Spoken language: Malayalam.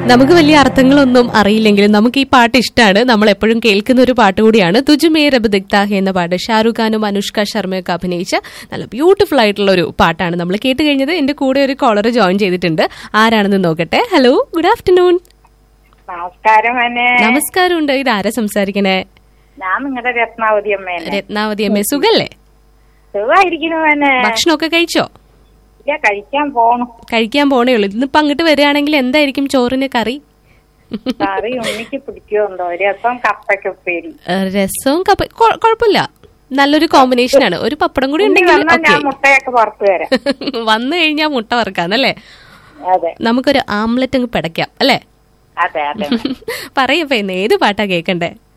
നമുക്ക് വലിയ അർത്ഥങ്ങളൊന്നും അറിയില്ലെങ്കിലും നമുക്ക് ഈ പാട്ട് ഇഷ്ടമാണ് നമ്മൾ എപ്പോഴും കേൾക്കുന്ന ഒരു പാട്ട് കൂടിയാണ് തുജുമേ രബ് ദിക്ത ഹെ എന്ന പാട്ട് ഷാറുഖ് ഖാനും അനുഷ്ക ശർമ്മയൊക്കെ അഭിനയിച്ച നല്ല ബ്യൂട്ടിഫുൾ ആയിട്ടുള്ള ഒരു പാട്ടാണ് നമ്മൾ കേട്ട് കഴിഞ്ഞത് എന്റെ കൂടെ ഒരു കോളർ ജോയിൻ ചെയ്തിട്ടുണ്ട് ആരാണെന്ന് നോക്കട്ടെ ഹലോ ഗുഡ് ആഫ്റ്റർനൂൺ നമസ്കാരം അന്നെ നമസ്കാരമുണ്ട് ഇത് ആരാ സംസാരിക്കണേ ഞാൻ നിങ്ങളുടെ രത്നാവതി അമ്മേനെ രത്നാവതി അമ്മേ സുഖല്ലേ സുഖമായിരിക്കുന്നു തന്നെ ഭക്ഷണമൊക്കെ കഴിച്ചോ ഇല്ല കഴിക്കാൻ പോണു കഴിക്കാൻ പോണേ ഉള്ളൂ ഇന്നിപ്പോ അങ്ങോട്ട് വരികയാണെങ്കിൽ എന്തായിരിക്കും ചോറിന് കറി കറി ഉണ്ണിക്ക് പിടിക്കുമോ എന്തോ രസം കപ്പയ്ക്ക് ഉപ്പേരി ഏഹ്, രസവും കപ്പ കൊ- കുഴപ്പമില്ല നല്ലൊരു കോമ്പിനേഷൻ ആണ് ഒരു പപ്പടം കൂടി ഉണ്ണി ഉണ്ടെങ്കിൽ വന്നാൽ ഞാൻ ഓക്കെ മുട്ടയൊക്കെ പുറത്തു തരാം വന്നു കഴിഞ്ഞാൽ മുട്ട വറുക്കാന്നല്ലേ അതെ നമുക്കൊരു ആംലറ്റ് അങ്ങ് പിടയ്ക്കാം അല്ലേ അതെ അതെ പറയപ്പോ ഇന്ന് ഏത് പാട്ടാ കേക്കണ്ടേ